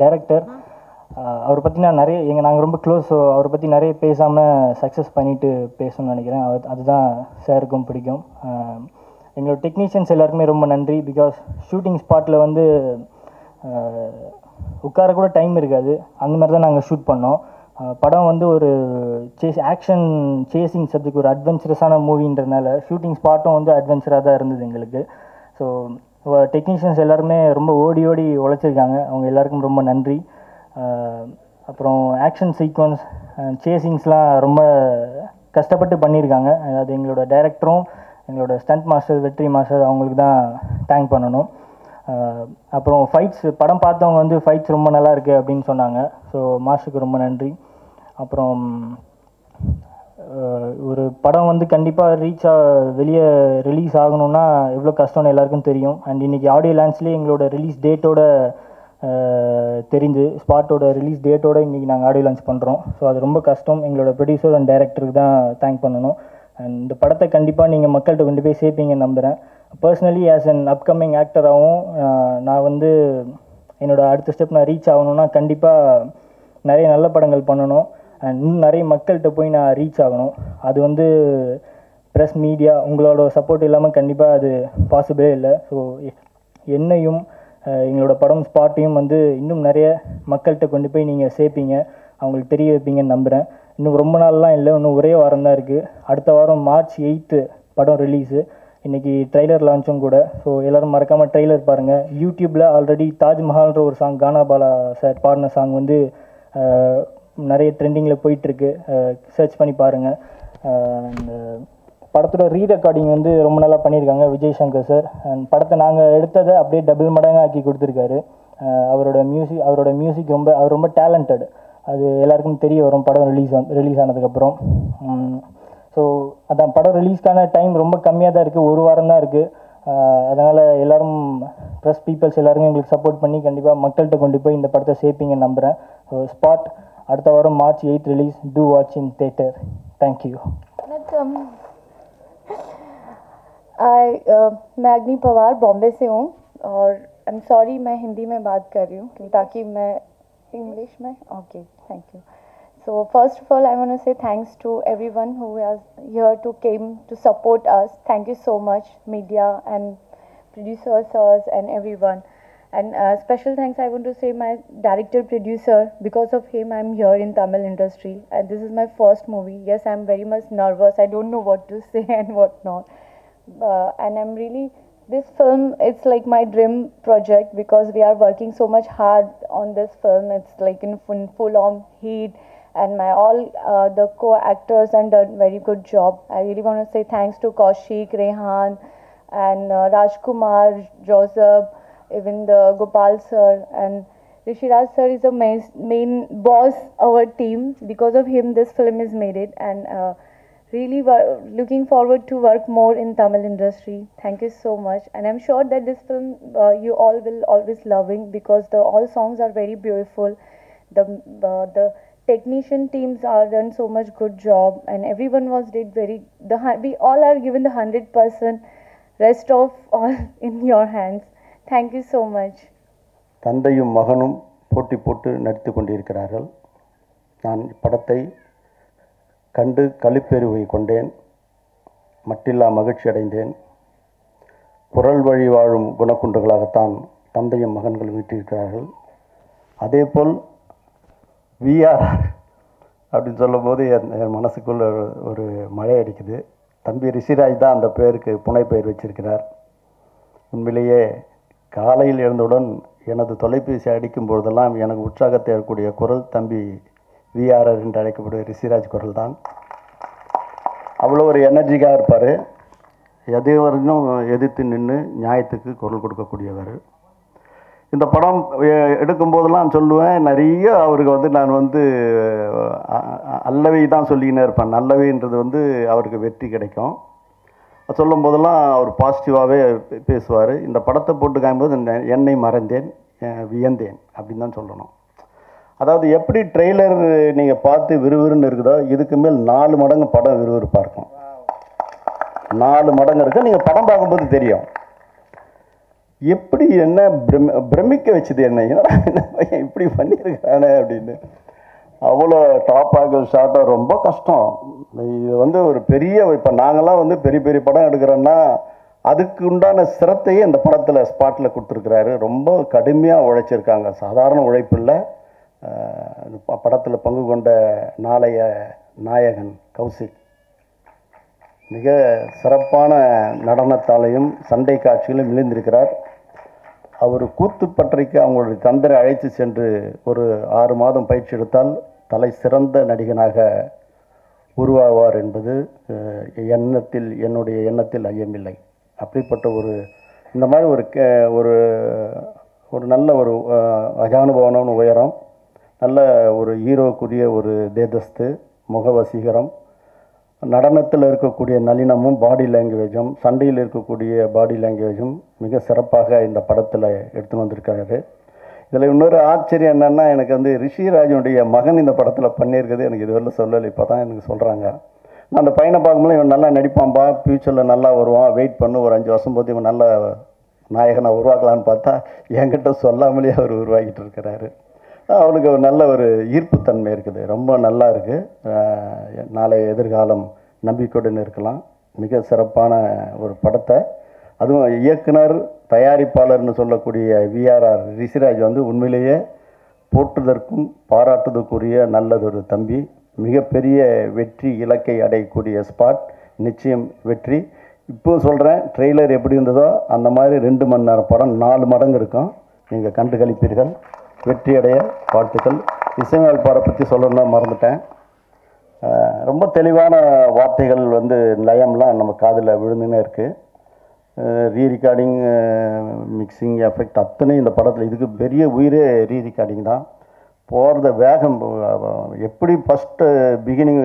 director அவரை பற்றி நான் நிறைய எங்கள் நாங்கள் ரொம்ப க்ளோஸ் ஸோ அவரை பற்றி நிறைய பேசாமல் சக்ஸஸ் பண்ணிட்டு பேசணும்னு நினைக்கிறேன் அது அதுதான் சாருக்கும் பிடிக்கும் ஆஹ் எங்களோட டெக்னீஷியன்ஸ் எல்லாருக்குமே ரொம்ப நன்றி பிகாஸ் ஷூட்டிங் ஸ்பாட்டில் வந்து ஆஹ் உட்கார கூட டைம் இருக்காது அந்த மாதிரி தான் நாங்கள் ஷூட் பண்ணோம் ஆஹ் படம் வந்து ஒரு சேஸ் ஆக்ஷன் சேசிங் சப்ஜெக்ட் ஒரு அட்வென்ச்சரஸான மூவின்றதுனால ஷூட்டிங் ஸ்பாட்டும் வந்து அட்வென்ச்சராக தான் இருந்தது எங்களுக்கு ஸோ டெக்னீஷியன்ஸ் எல்லாருமே ரொம்ப ஓடி ஓடி உழைச்சிருக்காங்க அவங்க எல்லாருக்கும் ரொம்ப நன்றி ஆஹ் அப்புறம் ஆக்ஷன் சீக்வன்ஸ் சேசிங்ஸ்லாம் ரொம்ப கஷ்டப்பட்டு பண்ணியிருக்காங்க அது எங்களோட டைரக்டரும் எங்களோட ஸ்டண்ட் மாஸ்டர் வெற்றி மாஸ்டர் அவங்களுக்கு தான் தேங்க் பண்ணணும் ஆஹ் அப்புறம் ஃபைட்ஸ் படம் பார்த்தவங்க வந்து ஃபைட்ஸ் ரொம்ப நல்லா இருக்கு அப்படின்னு சொன்னாங்க ஸோ மாஸ்டருக்கு ரொம்ப நன்றி அப்புறம் ஆஹ் ஒரு படம் வந்து கண்டிப்பாக ரீச் ஆ வெளியே ரிலீஸ் ஆகணும்னா எவ்வளோ கஷ்டம்னு எல்லாருக்கும் தெரியும் அண்ட் இன்னைக்கு ஆடியோ லான்ச்லேயே எங்களோட ரிலீஸ் டேட்டோட தெரிஞ்சு ஸ்பாட்டோட ரிலீஸ் டேட்டோட இன்றைக்கி நாங்கள் ஆடியோ லான்ச் பண்ணுறோம் ஸோ அது ரொம்ப கஷ்டம் எங்களோட ப்ரொடியூசர் அண்ட் டைரக்டருக்கு தான் தேங்க் பண்ணணும் அண்ட் இந்த படத்தை கண்டிப்பாக நீங்கள் மக்கள்கிட்ட கொண்டு போய் சேர்ப்பீங்கன்னு நம்புகிறேன் பர்சனலி ஆஸ் அன் அப்கமிங் ஆக்டராகவும் நான் வந்து என்னோட அடுத்த ஸ்டெப் நான் ரீச் ஆகணும்னா கண்டிப்பாக நிறைய நல்ல படங்கள் பண்ணணும் அண்ட் இன்னும் நிறைய மக்கள்கிட்ட போய் நான் ரீச் ஆகணும் அது வந்து ப்ரெஸ் மீடியா உங்களோட சப்போர்ட் இல்லாமல் கண்டிப்பாக அது பாசிபிளே இல்லை ஸோ என்னையும் அஹ், எங்களோட படம் ஸ்பாட்டையும் வந்து இன்னும் நிறைய மக்கள்கிட்ட கொண்டு போய் நீங்கள் சேர்ப்பீங்க அவங்களுக்கு தெரிய வைப்பீங்கன்னு நம்புகிறேன் இன்னும் ரொம்ப நாள்லாம் இல்லை இன்னும் ஒரே வாரம் தான் இருக்குது அடுத்த வாரம் மார்ச் எயித்து படம் ரிலீஸு இன்னைக்கு ட்ரைலர் லான்ச்சும் கூட ஸோ எல்லாரும் மறக்காமல் ட்ரைலர் பாருங்கள் யூடியூப்பில் ஆல்ரெடி தாஜ்மஹால்ன்ற ஒரு சாங் கானா பாலா சார் பாடின சாங் வந்து அஹ், நிறைய ட்ரெண்டிங்கில் போயிட்டுருக்கு சர்ச் பண்ணி பாருங்கள் அந்த படத்தோட ரீ ரெக்கார்டிங் வந்து ரொம்ப நல்லா பண்ணியிருக்காங்க விஜய் சங்கர் சார் அண்ட் படத்தை நாங்கள் எடுத்ததை அப்படியே டபுள் மடங்காக ஆக்கி கொடுத்துருக்காரு அஹ் அவரோட மியூசிக் அவரோட மியூசிக் ரொம்ப அவர் ரொம்ப டேலண்டட் அது எல்லாருக்கும் தெரிய வரும் படம் ரிலீஸ் ரிலீஸ் ஆனதுக்கப்புறம் ஸோ அதான் படம் ரிலீஸ்க்கான டைம் ரொம்ப கம்மியாக தான் இருக்குது ஒரு வாரம் தான் இருக்குது அதனால் எல்லாரும் ப்ரெஸ் பீப்புள்ஸ் எல்லாருமே எங்களுக்கு சப்போர்ட் பண்ணி கண்டிப்பாக மக்கள்கிட்ட கொண்டு போய் இந்த படத்தை சேர்ப்பீங்கன்னு நம்புகிறேன் ஸோ ஸ்பாட் அடுத்த வாரம் March eight release to watch in theatre thank you वणक्कम आई मैं अग्नि पवार बॉम्बे से हूँ और आई एम सॉरी मैं हिंदी में बात कर रही हूँ क्यों- ताकि मैं इंग्लिश में okay thank you so first of all I want to say thanks to everyone who has here to came to support us thank you so much media and producers sirs, and everyone and uh, special thanks I want to say my director producer because of him I'm here in Tamil industry and this is my first movie yes I'm very much nervous I don't know what to say and what not uh, and I'm really this film it's like my dream project because we are working so much hard on this film it's like in full, full on heat and my all uh, the co-actors and done very good job I really want to say thanks to Kaushik Rehan and uh, Rajkumar Joseph even the Gopal sir and Rishiraj sir is a main, main boss our team because of him this film is made it and uh, really wo- looking forward to work more in Tamil industry thank you so much and I'm sure that this film uh, you all will always loving because the all songs are very beautiful the uh, the technician teams are done so much good job and everyone was did very the hun- we all are given the 100% rest of all in your hands thank you so much தந்தையும் மகனும் போட்டி போட்டு நடித்து கொண்டிருக்கிறார்கள் நான் இப்படத்தை கண்டு களிப்பெருவை கொண்டேன் மட்டில்லா மகிழ்ச்சி அடைந்தேன் குரல் வழி வாழும் குணக்குன்றுகளாகத்தான் தந்தையும் மகன்களும் வீட்டிருக்கிறார்கள் அதேபோல் விஆர்ஆர் அப்படின்னு சொல்லும்போது என் என் மனசுக்குள்ள ஒரு ஒரு மழை அடிக்குது தம்பி ரிஷிராஜ் தான் அந்த பேருக்கு புனை பெயர் வச்சிருக்கிறார் உண்மையிலேயே காலையில் எழுந்தவுடன் எனது தொலைபேசி அடிக்கும் பொழுதெல்லாம் எனக்கு உற்சாகத்தை தரக்கூடிய குரல் தம்பி விஆர்ஆர் என்று அழைக்கக்கூடிய ரிஷிராஜ் குரல் தான் அவ்வளோ ஒரு எனர்ஜிக்காக இருப்பார் எது வரைக்கும் எதிர்த்து நின்று நியாயத்துக்கு குரல் கொடுக்கக்கூடியவர் இந்த படம் எ- எடுக்கும்போதெல்லாம் சொல்லுவேன் நிறைய அவருக்கு வந்து நான் வந்து அ- அ- அல்லவை தான் சொல்லிக்கினே இருப்பேன் நல்லவைன்றது வந்து அவருக்கு வெற்றி கிடைக்கும் சொல்லும் போதெல்லாம் அவர் பாசிட்டிவாகவே பேசுவார் இந்த படத்தை போட்டு காயும்போது இந்த- என்னை மறந்தேன் அஹ் வியந்தேன் அப்படின்னு தான் சொல்லணும் அதாவது எப்படி ட்ரெய்லர் நீங்கள் பார்த்து விறுவிறுன்னு இருக்குதோ இதுக்கு மேல் நாலு மடங்கு படம் விறுவிறுப்பாக இருக்கும் நாலு மடங்கு இருக்குது நீங்கள் படம் பார்க்கும்போது தெரியும் எப்படி என்ன பிரம பிரமிக்க வச்சுது என்ன என்னடா என்ன பையன் இப்படி பண்ணியிருக்கானே அப்படின்னு அவ்வளோ டாப் ஆகல் ஷார்ட்டாக ரொம்ப கஷ்டம் இது வந்து ஒரு பெரிய இப்போ நாங்கள்லாம் வந்து பெரிய பெரிய படம் எடுக்கிறோன்னா அதுக்கு உண்டான சிரத்தையே இந்த படத்தில் ஸ்பாட்டில் கொடுத்துருக்குறாரு ரொம்ப கடுமையாக உழைச்சிருக்காங்க சாதாரண உழைப்பு இல்லை படத்தில் பங்கு கொண்ட நாளைய நாயகன் கௌசிக் மிக சிறப்பான நடனத்தாலையும் சண்டை காட்சிகளும் இணைந்திருக்கிறார் அவர் கூத்துப்பற்றைக்கு அவங்களுடைய தந்தரை அழைத்து சென்று ஒரு ஆறு மாதம் பயிற்சி எடுத்தால் தலை சிறந்த நடிகனாக உருவாவார் என்பது அஹ், எண்ணத்தில் என்னுடைய எண்ணத்தில் ஐயமில்லை அப்படிப்பட்ட ஒரு இந்த மாதிரி ஒரு கே ஒரு ஒரு நல்ல ஒரு அஹ், அஜானுபவனம்னு உயரம் நல்ல ஒரு ஹீரோக்குரிய ஒரு தேதஸ்து முகவசீகரம் நடனத்தில் இருக்கக்கூடிய நளினமும் பாடி லாங்குவேஜும் சண்டையில் இருக்கக்கூடிய பாடி லாங்குவேஜும் மிக சிறப்பாக இந்த படத்தில் எடுத்துன்னு வந்திருக்காரு இதில் இன்னொரு ஆச்சரியம் என்னென்னா எனக்கு வந்து ரிஷிராஜனுடைய மகன் இந்த படத்தில் பண்ணியிருக்குது எனக்கு இதுவரையில் சொல்லலை இப்போ தான் எனக்கு சொல்கிறாங்க நான் அந்த பையனை பார்க்கும்போது இவன் நல்லா நடிப்பான்பா ஃப்யூச்சரில் நல்லா வருவான் வெயிட் பண்ணு ஒரு அஞ்சு வருஷம் போது இவன் நல்ல நாயகனை உருவாக்கலான்னு பார்த்தா என்கிட்ட சொல்லாமலே அவர் உருவாக்கிட்டு இருக்கிறாரு அவனுக்கு ஒரு நல்ல ஒரு ஈர்ப்புத்தன்மை இருக்குது ரொம்ப நல்லா இருக்குது நாளைய எதிர்காலம் நம்பிக்கையுடன் இருக்கலாம் மிக சிறப்பான ஒரு படத்தை அதுவும் இயக்குனர் தயாரிப்பாளர்னு சொல்லக்கூடிய விஆர்ஆர் ரிஷிராஜ் வந்து உண்மையிலேயே போற்றுதற்கும் பாராட்டுதற்குரிய நல்லதொரு தம்பி மிகப்பெரிய வெற்றி இலக்கை அடையக்கூடிய ஸ்பாட் நிச்சயம் வெற்றி இப்போ சொல்கிறேன் ட்ரெய்லர் எப்படி இருந்ததோ அந்த மாதிரி ரெண்டு மணி நேரம் படம் நாலு மடங்கு இருக்கும் நீங்கள் கண்டு கழிப்பீர்கள் வெற்றி அடைய வாழ்த்துக்கள் இசையமைப்பாளரை பற்றி சொல்லணும்னு மறந்துட்டேன் அஹ் ரொம்ப தெளிவான வார்த்தைகள் வந்து லயம்லாம் நம்ம காதில் விழுந்துன்னே இருக்குது ரீ ரெக்கார்டிங் மிக்சிங் எஃபெக்ட் அத்தனை இந்த படத்தில் இதுக்கு பெரிய உயிரே ரீ ரெக்கார்டிங் தான் போகிறத வேகம் அஹ், எப்படி ஃபஸ்ட்டு பிகினிங்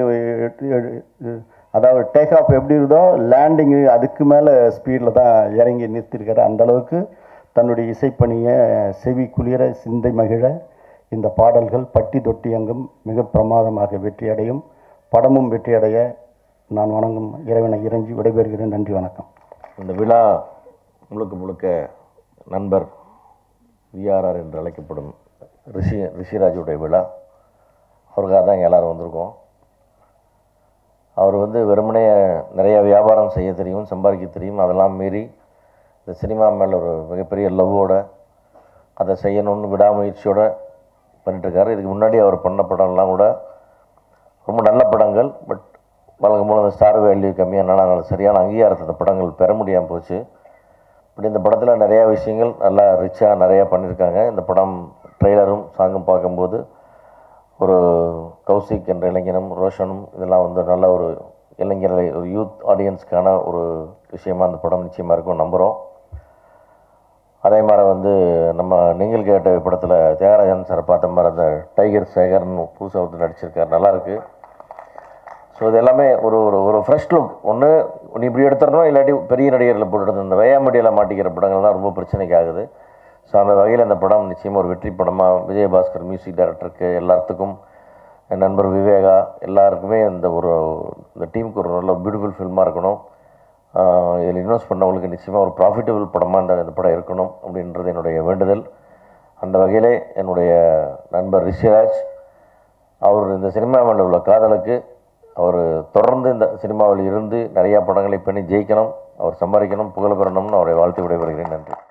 அதாவது டேக் ஆஃப் எப்படி இருந்தோ லேண்டிங்கு அதுக்கு மேலே ஸ்பீடில் தான் இறங்கி நிறுத்திருக்காரு அந்த அளவுக்கு தன்னுடைய இசைப்பணியை செவி குளிர சிந்தை மகிழ இந்த பாடல்கள் பட்டி தொட்டி எங்கும் மிக பிரமாதமாக வெற்றியடையும் படமும் வெற்றியடைய நான் வணங்கும் இறைவனை இறைஞ்சி விடைபெறுகிறேன் நன்றி வணக்கம் இந்த விழா முழுக்க முழுக்க நண்பர் விஆர்ஆர் என்று அழைக்கப்படும் ரிஷி ரிஷிராஜுடைய விழா அவருக்காக தான் இங்கே எல்லோரும் வந்திருக்கோம் அவர் வந்து வெறுமனே நிறைய வியாபாரம் செய்ய தெரியும் சம்பாதிக்க தெரியும் அதெல்லாம் மீறி இந்த சினிமா மேலே ஒரு மிகப்பெரிய லவ்வோட அதை செய்யணும்னு விடாமுயற்சியோட பண்ணிட்டுருக்காரு இதுக்கு முன்னாடி அவர் பண்ண படம்லாம் கூட ரொம்ப நல்ல படங்கள் பட் வழக்கம் போல அந்த ஸ்டார் வேல்யூ கம்மியானால அதனால சரியான அங்கீகாரத்தை அந்த படங்கள் பெற முடியாமல் போச்சு இப்படி இந்த படத்தில் நிறையா விஷயங்கள் நல்லா ரிச்சாக நிறையா பண்ணியிருக்காங்க இந்த படம் ட்ரெய்லரும் சாங்கும் பார்க்கும்போது ஒரு கௌசிக் என்ற இளைஞனும் ரோஷனும் இதெல்லாம் வந்து நல்ல ஒரு இளைஞர்களை ஒரு யூத் ஆடியன்ஸ்க்கான ஒரு விஷயமா அந்த படம் நிச்சயமாக இருக்கும் நம்புகிறோம் அதே மாதிரி வந்து நம்ம நீங்கள் கேட்ட படத்தில் தியாகராஜன் சார் பார்த்த மாதிரி அந்த டைகர் சேகர்னு புதுசாக வந்து நடிச்சிருக்காரு நல்லாயிருக்கு ஸோ இது எல்லாமே ஒரு ஒரு ஒரு ஃப்ரெஷ் லுக் ஒன்று நீ இப்படி எடுத்துடணும் இல்லாட்டி பெரிய நடிகரில் போட்டு இந்த வேயாமடியில் மாட்டிக்கிற படங்கள் தான் ரொம்ப பிரச்சனைக்கு ஆகுது ஸோ அந்த வகையில் இந்த படம் நிச்சயமாக ஒரு வெற்றி படமாக விஜயபாஸ்கர் மியூசிக் டைரக்டருக்கு எல்லாத்துக்கும் என் நண்பர் விவேகா எல்லாருக்குமே இந்த ஒரு இந்த டீமுக்கு ஒரு நல்ல பியூட்டிஃபுல் ஃபில்மாக இருக்கணும் ஆஹ் இதில் இன்வெஸ்ட் பண்ணவங்களுக்கு நிச்சயமாக ஒரு ப்ராஃபிட்டபிள் படமாக இந்த இந்த படம் இருக்கணும் அப்படின்றது என்னுடைய வேண்டுதல் அந்த வகையிலே என்னுடைய நண்பர் ரிஷிராஜ் அவர் இந்த சினிமா மேலே உள்ள காதலுக்கு அவர் தொடர்ந்து இந்த சினிமாவில் இருந்து நிறையா படங்களை பண்ணி ஜெயிக்கணும் அவர் சம்பாதிக்கணும் புகழ் பெறணும்னு அவரை வாழ்த்து விடைபெறுகிறேன் நன்றி